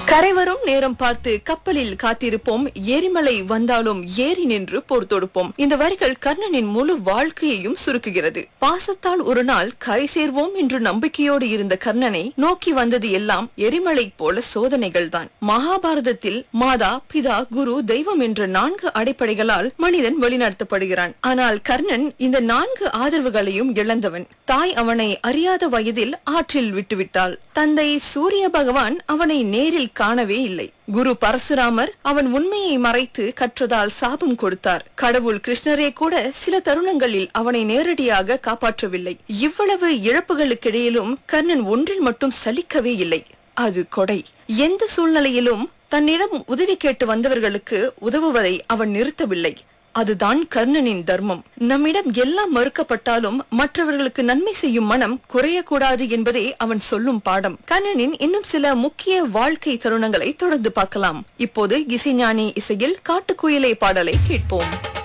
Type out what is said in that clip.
கரைவரும் நேரம் பார்த்து கப்பலில் காத்திருப்போம் எரிமலை வந்தாலும் ஏறி நின்று போர் தொடுப்போம் இந்த வரிகள் கர்ணனின் முழு வாழ்க்கையையும் சுருக்குகிறது பாசத்தால் ஒரு நாள் கரை சேர்வோம் என்று நம்பிக்கையோடு இருந்த கர்ணனை நோக்கி வந்தது எல்லாம் எரிமலை போல சோதனைகள் தான் மகாபாரதத்தில் மாதா பிதா குரு தெய்வம் என்ற நான்கு அடிப்படைகளால் மனிதன் வழிநடத்தப்படுகிறான் ஆனால் கர்ணன் இந்த நான்கு ஆதரவுகளையும் இழந்தவன் தாய் அவனை அறியாத வயதில் ஆற்றில் விட்டுவிட்டாள் தந்தை சூரிய பகவான் அவனை நேரில் காணவே இல்லை குரு பரசுராமர் அவன் உண்மையை மறைத்து கற்றதால் சாபம் கொடுத்தார் கடவுள் கிருஷ்ணரே கூட சில தருணங்களில் அவனை நேரடியாக காப்பாற்றவில்லை இவ்வளவு இழப்புகளுக்கிடையிலும் கர்ணன் ஒன்றில் மட்டும் சலிக்கவே இல்லை அது கொடை எந்த சூழ்நிலையிலும் தன்னிடம் உதவி கேட்டு வந்தவர்களுக்கு உதவுவதை அவன் நிறுத்தவில்லை அதுதான் கர்ணனின் தர்மம் நம்மிடம் எல்லாம் மறுக்கப்பட்டாலும் மற்றவர்களுக்கு நன்மை செய்யும் மனம் குறையக்கூடாது என்பதே அவன் சொல்லும் பாடம் கர்ணனின் இன்னும் சில முக்கிய வாழ்க்கை தருணங்களை தொடர்ந்து பார்க்கலாம் இப்போது இசைஞானி இசையில் காட்டுக்குயிலை பாடலை கேட்போம்